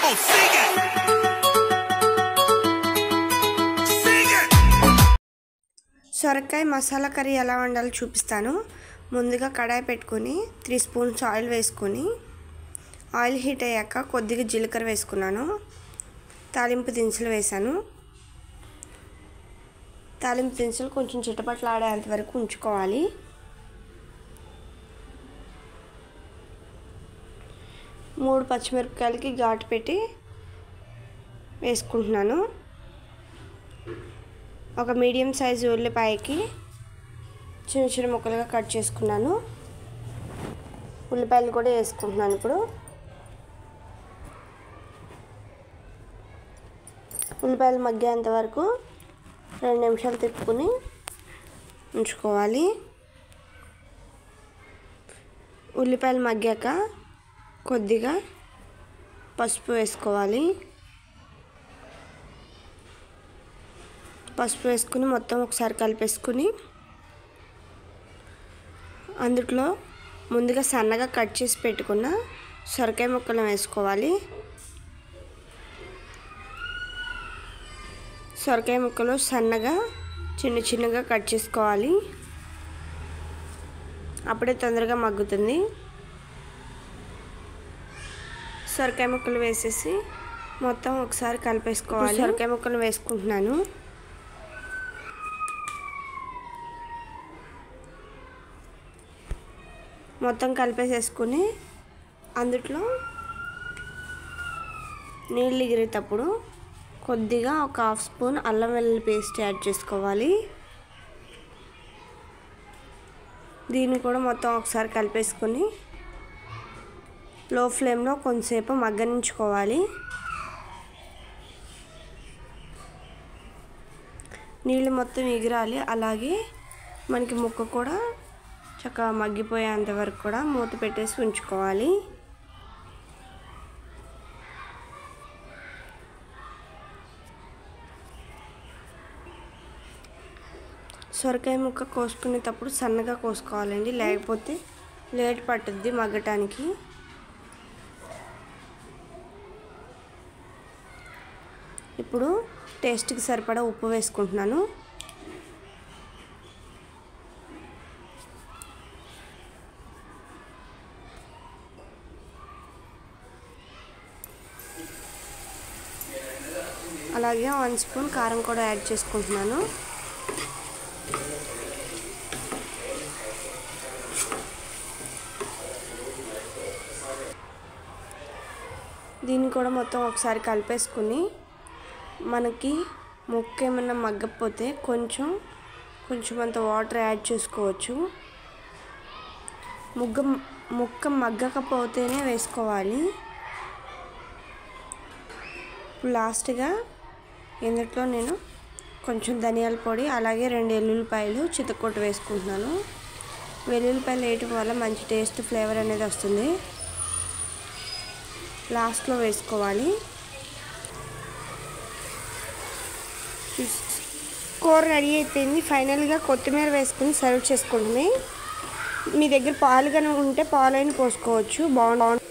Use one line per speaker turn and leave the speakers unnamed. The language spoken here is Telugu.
on, sing it. Sing it.
సొరకాయ మసాలా కర్రీ ఎలా వండాలో చూపిస్తాను ముందుగా కడాయి పెట్టుకొని త్రీ స్పూన్స్ ఆయిల్ వేసుకొని ఆయిల్ హీట్ అయ్యాక కొద్దిగా జీలకర్ర వేసుకున్నాను తాలింపు దినుసులు వేసాను తాలింపు దినుసులు కొంచెం చిటపట్లు ఆడేంత వరకు ఉంచుకోవాలి మూడు పచ్చిమిరపకాయలకి ఘాటు పెట్టి వేసుకుంటున్నాను ఒక మీడియం సైజు ఉల్లిపాయకి చిన్న చిన్న ముక్కలుగా కట్ చేసుకున్నాను ఉల్లిపాయలు కూడా వేసుకుంటున్నాను ఇప్పుడు ఉల్లిపాయలు మగ్గేంత వరకు రెండు నిమిషాలు తిప్పుకొని ఉంచుకోవాలి ఉల్లిపాయలు మగ్గాక కొద్దిగా పసుపు వేసుకోవాలి పసుపు వేసుకుని మొత్తం ఒకసారి కలిపేసుకుని అందులో ముందుగా సన్నగా కట్ చేసి పెట్టుకున్న సొరకాయ ముక్కలు వేసుకోవాలి సొరకాయ ముక్కలు సన్నగా చిన్న చిన్నగా కట్ చేసుకోవాలి అప్పుడే తొందరగా మగ్గుతుంది సొరకాయ ముక్కలు వేసేసి మొత్తం ఒకసారి కలిపేసుకోవాలి సొరకాయ ముక్కలు వేసుకుంటున్నాను మొత్తం కలిపేసేసుకుని అందుట్లో నీళ్ళు ఎగిరేటప్పుడు కొద్దిగా ఒక హాఫ్ స్పూన్ అల్లం వెల్లుల్లి పేస్ట్ యాడ్ చేసుకోవాలి దీన్ని కూడా మొత్తం ఒకసారి కలిపేసుకొని లో ఫ్లేమ్లో కొంతసేపు మగ్గనించుకోవాలి నీళ్ళు మొత్తం ఎగిరాలి అలాగే మనకి ముక్క కూడా చక్కగా మగ్గిపోయేంత వరకు కూడా మూత పెట్టేసి ఉంచుకోవాలి సొరకాయ ముక్క కోసుకునేటప్పుడు సన్నగా కోసుకోవాలండి లేకపోతే లేట్ పట్టుద్ది మగ్గటానికి ఇప్పుడు టేస్ట్కి సరిపడా ఉప్పు వేసుకుంటున్నాను అలాగే వన్ స్పూన్ కారం కూడా యాడ్ చేసుకుంటున్నాను దీన్ని కూడా మొత్తం ఒకసారి కలిపేసుకుని మనకి ముక్క ఏమైనా మగ్గకపోతే కొంచెం కొంచెం అంత వాటర్ యాడ్ చేసుకోవచ్చు ముగ్గ ముక్క మగ్గకపోతేనే వేసుకోవాలి ఇప్పుడు లాస్ట్గా ఇందులో నేను కొంచెం ధనియాల పొడి అలాగే రెండు ఎల్లుల్లిపాయలు చితకొట్టు వేసుకుంటున్నాను వెల్లుల్లిపాయలు వేయటం వల్ల మంచి టేస్ట్ ఫ్లేవర్ అనేది వస్తుంది లాస్ట్లో వేసుకోవాలి కూర రెడీ అయిపోయింది ఫైనల్గా కొత్తిమీర వేసుకుని సర్వ్ చేసుకుంటుంది మీ దగ్గర పాలు కనుక ఉంటే పాలైన పోసుకోవచ్చు బాగుంది